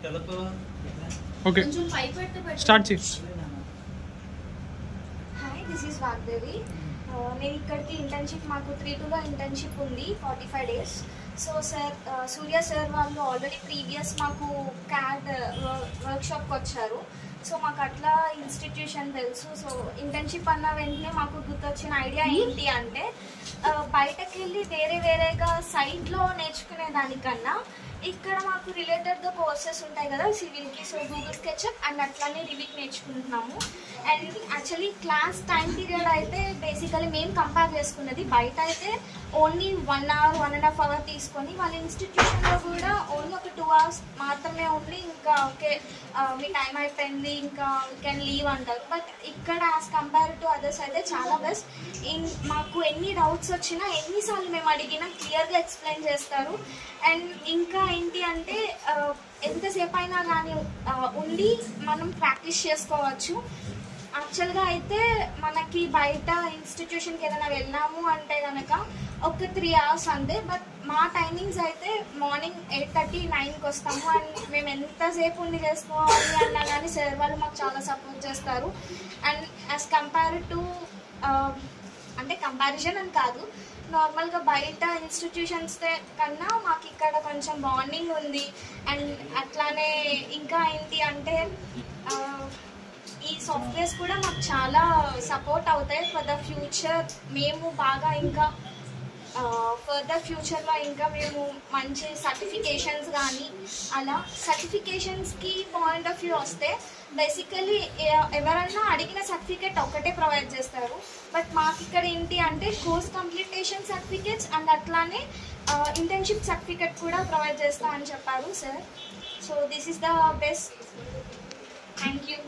కలుపు ఓకే కొంచెం పై పెడితే better. స్టార్ట్ చేయి హాయ్ దిస్ ఈస్ వాగ్దేవి నేను ఇక్కడికి ఇంటర్న్షిప్ మాకు త్రీ టూలో ఇంటర్న్షిప్ ఉంది forty five days so sir Surya sir వాళ్ళు ఆల్రెడీ ప్రీవియస్ మాకు క్యాడ్ వర్క్షాప్కి వచ్చారు సో మాకు అట్లా ఇన్స్టిట్యూషన్ తెలుసు సో ఇంటర్న్షిప్ అన్న వెంటనే మాకు గుర్తొచ్చిన ఐడియా ఏంటి అంటే ఆ, బయటకు వెళ్ళి వేరే వేరేగా సైట్లో నేర్చుకునే దానికన్నా ఇక్కడ మాకు రిలేటెడ్గా కోర్సెస్ ఉంటాయి కదా సివిల్కి సో గూగుల్ స్కెచ్అప్ అండ్ అట్లానే రివిక్ నేర్చుకుంటున్నాము and actually class time period అయితే బేసికలీ మేము కంపేర్ చేసుకున్నది బయట అయితే only one hour one and half hour తీసుకొని వాళ్ళ ఇన్స్టిట్యూషన్లో కూడా ఓన్లీ ఒక టూ అవర్స్ మాత్రమే ఉండి ఇంకా ఓకే మీ టైం అయిపోయింది ఇంకా కెన్ లీవ్ అంటారు బట్ ఇక్కడ యాజ్ కంపేర్ టు అదర్స్ అయితే చాలా బెస్ట్ ఇన్ మాకు ఎన్ని డౌట్స్ వచ్చినా ఎన్నిసార్లు మేము అడిగినా క్లియర్గా ఎక్స్ప్లెయిన్ చేస్తారు అండ్ ఇంకా ఏంటి అంటే ఆ, ఎంతసేపు అయినా కానీ ఆ, ఉండి మనం ప్రాక్టీస్ చేసుకోవచ్చు యాక్చువల్గా అయితే మనకి బయట ఇన్స్టిట్యూషన్కి ఏదైనా వెళ్ళాము అంటే కనుక ఒక త్రీ అవర్స్ అంతే బట్ మా టైమింగ్స్ అయితే మార్నింగ్ ఎయిట్ థర్టీ నైన్కి వస్తాము అండ్ మేము ఎంతసేపు ఉండి చేసుకోవాలి అన్నా కానీ సార్ వాళ్ళు మాకు చాలా సపోర్ట్ చేస్తారు అండ్ యాజ్ కంపేర్ టు అంటే కంపారిజన్ అని కాదు నార్మల్గా బయట ఇన్స్టిట్యూషన్స్ కన్నా మాకు ఇక్కడ కొంచెం బాండింగ్ ఉంది అండ్ అట్లానే ఇంకా ఏంటి అంటే ఆ, ఈ సాఫ్ట్వేర్స్ కూడా మాకు చాలా సపోర్ట్ అవుతాయి ఫర్ ద ఫ్యూచర్ మేము బాగా ఇంకా ఫర్దర్ ఫ్యూచర్లో ఇంకా మేము మంచి సర్టిఫికేషన్స్ కానీ అలా సర్టిఫికేషన్స్కి పాయింట్ ఆఫ్ వ్యూ వస్తే బేసికలీ ఎవరన్నా అడిగిన సర్టిఫికేట్ ఒకటే ప్రొవైడ్ చేస్తారు బట్ మాకు ఇక్కడ ఏంటి అంటే కోర్స్ కంప్లీటేషన్ సర్టిఫికేట్స్ అండ్ అట్లానే ఇంటర్న్షిప్ సర్టిఫికేట్ కూడా ప్రొవైడ్ చేస్తా అని చెప్పారు sir so this is the best thank you